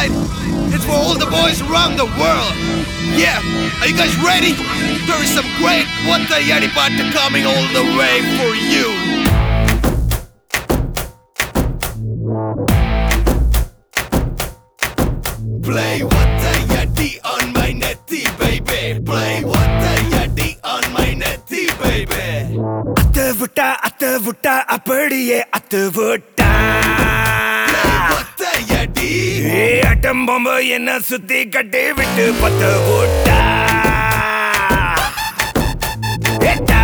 right. It's for all the boys around the world. Yeah, are you guys ready? There is some great Wata Yaripata coming all the way for you. Play Wata Yadi on my netty, baby. Play Wata Yadi on my netty, baby. அத்து விட்டா அத்து விட்டா அப்படியே அத்து விட்டா Play Wata Yadi. ஏ அட்டம் பொம்பு என்ன சுத்தி கட்டி விட்டு பத்து விட்டா ஏட்டா.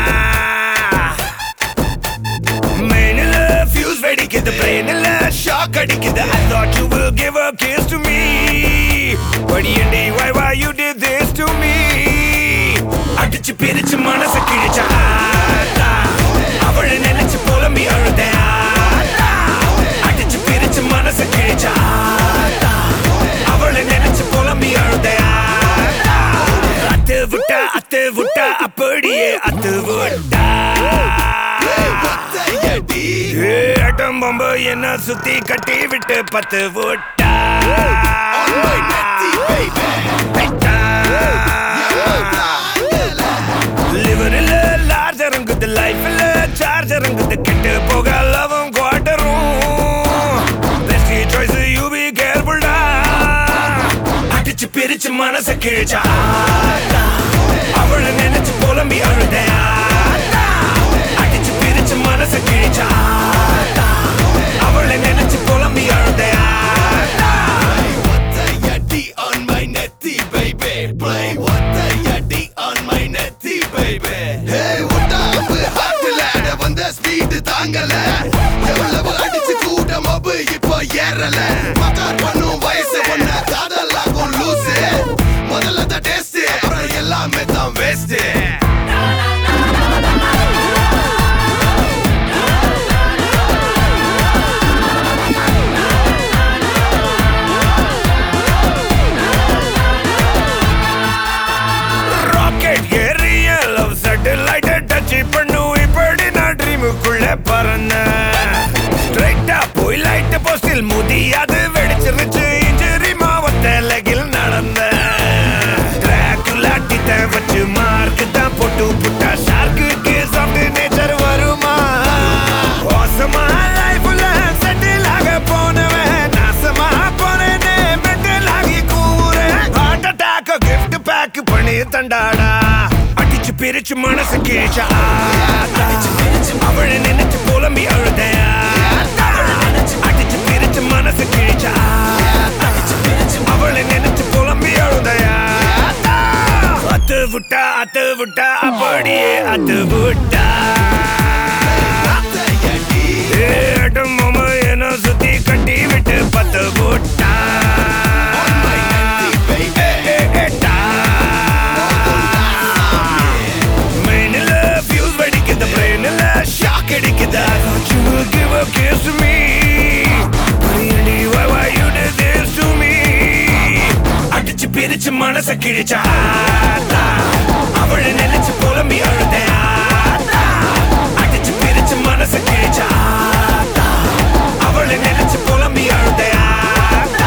மெயினில் fuse வெடிக்குது brainல shock அடிக்குது I thought you will give a kiss to me But you did why why you did this to me அடிச்சு பிரிச்சு மனசு கிழிச்ச ஆத்தா. அவளை நினைச்சு புலம்பி அழுத ஆத்தா. அடிச்சு பிரிச்சு மனசு கிழிச்ச ஆத்தா. அவளை நினைச்சு புலம்பி அழுத ஆத்தா. அத்து விட்டா அத்து விட்டா அப்படியே அத்து விட்டா Wata Yadi. ஏ, அட்டம் பொம்பு என்ன சுத்தி கட்டி விட்டு பத்து விட்டா On my netty, baby. விட்டா. லிவரில் லார்ஜ் இறங்குது லைஃப்ல சார்ஜ் இறங்குது கெட்டு போக லவம் குவாட்டரும் பெஸ்ட் சாய்ஸ் யூ பி கேர்ஃபுல்டா அடிச்சு பிரிச்சு மனச கிழிச்சா அவளை நினைச்சு புலம்பி அழுத அடிச்சு பிரிச்சு மனச கிழிச்சா அவளை நினைச்சு புலம்பி அழுத Wata Yadi on my netty, baby. Play Wata Yadi on my netty, baby. Hey, உடாம்பு ஹாட்டுல வந்த ஸ்பீடு தாங்கல எவ்வளவு அடிச்சு கூட மபு இப்போ ஏறல மக்கார் பண்ணும் வயசு ஒன்ன காதலாகும் லூசு முதல்ல தான் டேஸ்ட் அப்புறம் எல்லாமே தான் வேஸ்ட் ராக்கெட் ஏறிய லவ் சேட்டலைட் டச் பண்ணு இப்படி நான் ட்ரீமுக்குள்ள பறந்த ஸ்ட்ரைட்டா போய் லைட் போஸ்டில் முதியாது வெடிச்சிருச்சு இன்ஜுரி மாவட்ட லகில் நடந்த டிராக்குலாட்டி தான் வச்சு மார்க் தான் போட்டு புட்டா ஷார்க்கு சாப்பிட்டு நேச்சர் வருமா மோசமா லைஃப்ல செட்டில் ஆக போனவன் நாசமா போனேனே மெட்டல் ஆகி கூறேன் ஹார்ட் அட்டாக்க கிஃப்ட் பேக் பண்ணி தண்டாடா அடிச்சு பிரிச்சு மனசு கேச்சா அவளை நினைச்சு புலம்பி அழுத அடிச்சு பிரிச்சு மனசு கேச்சா அவளை நினைச்சு புலம்பி அழுதையா அத்து விட்டா அத்து விட்டா அப்படியே அத்து விட்டா Wata Yadi. ஏட்டும் மாமா என்ன சுத்தி கட்டி விட்டு பத்து விட்டா On my netty, baby. ஏ, ஏட்டா. மெயினில் fuse வெடிக்குது, brainல shock அடிக்குது. I thought you would give a kiss to me. But really, why, why you did this to me? அடிச்சு பிரிச்சு மனச கிழிச்ச ஆத்தா. அவளை நினைச்சு புலம்பி அழுத ஆத்தா. அடிச்சு பிரிச்சு மனச கிழிச்ச ஆத்தா. அவளை நினைச்சு புலம்பி அழுத ஆத்தா.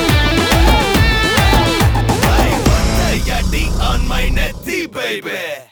Play Wata Yadi on my netty, baby.